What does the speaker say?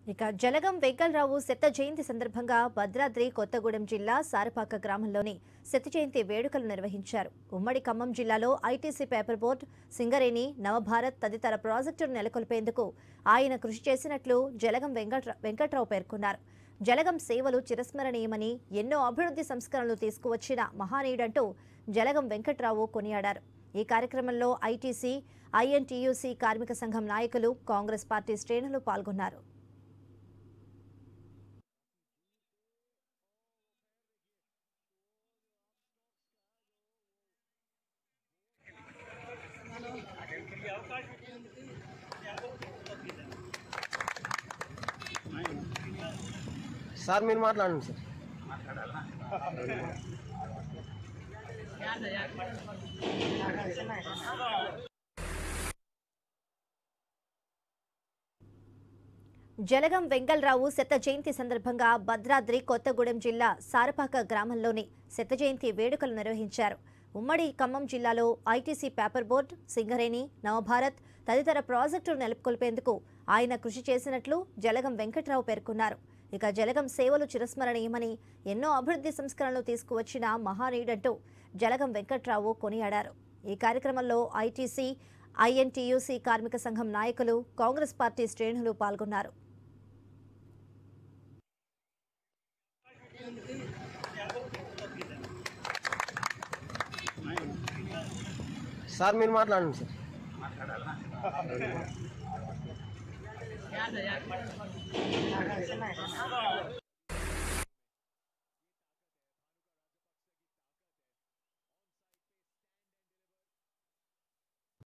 ఇక జలగం వెంకలరావు శత జయంతి సందర్భంగా భద్రాద్రి కొత్తగూడెం జిల్లా సారపాక గ్రామంలోని శత జయంతి వేడుకలు నిర్వహించారు ఉమ్మడి ఖమ్మం జిల్లాలో ITC paper board Singareni Navabharat తదితర ప్రాజెక్టులు నెలకొల్పేందుకు ఆయన కృషి చేసినట్లు జలగం వెంకట్ర వెంకట్రావు పేర్కొన్నారు జలగం సేవలు చిరస్మరణీయమని ఎన్నో అభివృద్ధి సంస్కరణలు తీసుకువచ్చిన మహానీయుడంటూ జలగం వెంకట్రావు కొనియాడారు ఈ కార్యక్రమంలో ఐటీసీ ఐఎన్టీయూసీ కార్మిక సంఘం నాయకులు కాంగ్రెస్ పార్టీ శ్రేణులు పాల్గొన్నారు సార్ మీరు మాట్లాడండి సార్ జలగం వెంగళరావు శత జయంతి సందర్భంగా భద్రాద్రి కొత్తగూడెం జిల్లా సారపాక గ్రామంలోని శత జయంతి వేడుకలు నిర్వహించారు ఉమ్మడి ఖమ్మం జిల్లాలో ITC paper board Singareni Navabharat తదితర ప్రాజెక్టులు నెలకొల్పేందుకు ఆయన కృషి చేసినట్లు జలగం వెంకట్రావు పేర్కొన్నారు ఇక జలగం సేవలు చిరస్మరణీయమని ఎన్నో అభివృద్ధి సంస్కరణలు తీసుకువచ్చిన మహానీయుడంటూ జలగం వెంకట్రావు కొనియాడారు ఈ కార్యక్రమంలో ఐటీసీ ఐఎన్టీయూసీ కార్మిక సంఘం నాయకులు కాంగ్రెస్ పార్టీ శ్రేణులు పాల్గొన్నారు సార్ మీరు మాట్లాడండి సార్